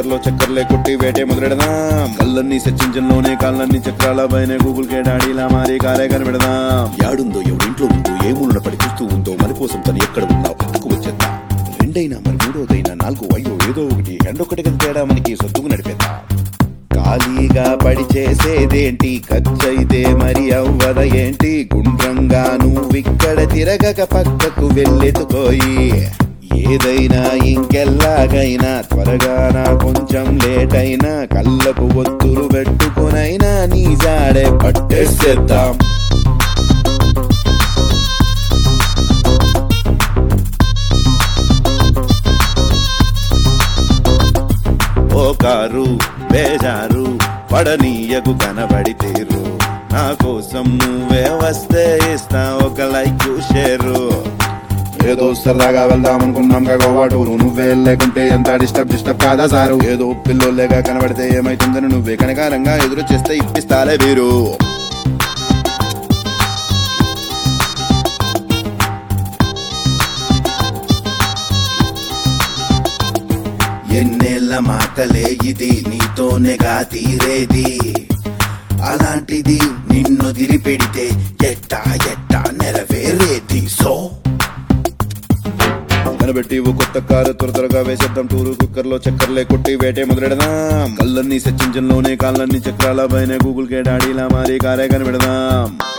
కుక్కర్లో చక్కర్లే కొట్టి వేటే మొదలెడదాం కళ్ళన్ని search engine లోనే కాళ్ళన్ని చక్రాల పైన గూగుల్ కే డాడీలా మారి కారే కనిపెడదాం యాడుందో ఎవరింట్లో ఉందో ఏ మూలన పడి చూస్తూ ఉందో మన కోసం తను ఎక్కడ ఉన్నా పట్టుకు వచ్చేద్దాం రెండైనా మరి మూడోదైనా నాలుగో ఐదో ఏదో ఒకటి రెండొకటి కదా తేడా మనకి సొత్తుకు నడిపేద్దాం ఖాళీగా పడి చేసేదేంటి ఖర్చయితే మరి అవ్వద ఏంటి గుండ్రంగా నువ్విక్కడ తిరగక పక్కకు వెళ్ళెత్తుకోయి ఏదైనా ఇంకెల్లాగైనా త్వరగా నా కొంచెం లేట్ అయినా కళ్ళకు ఒత్తులు పెట్టుకునైనా నీ జాడే పట్టేసేద్దాం ఓ కారు బేజారు పడనీయకు కనబడి తీరు నా కోసం నువ్వే వస్తే ఇస్తా ఒక లైక్ షేరు ఏదో సరదాగా వెళ్దాం అనుకున్నాం గోవా టూరు నువ్వే లేకుంటే ఎంత డిస్టర్బ్ డిస్టర్బ్ కాదా సారు ఏదో పిల్లోలేగా కనబడితే ఏమైతుందని నువ్వే కనకారంగా ఎదురు చేస్తే ఇప్పిస్తాలే వీరు ఎన్నేళ్ళ మాటలే ఇది నీతోనేగా తీరేది అలాంటిది నిన్ను తిరిపెడితే ఎట్టా ఎట్టా నెరవేరేది సో కనబెట్టి ఓ కొత్త కారు త్వర త్వరగా వేసేద్దాం టూరు కుక్కర్లో చక్కర్లే కొట్టి వేటే మొదలెడదాం కళ్ళన్ని సెర్చ్ ఇంజిన్ లోనే కాళ్ళన్ని చక్రాల పైన గూగుల్ కే డాడీలా మారి కారే కనిపెడదాం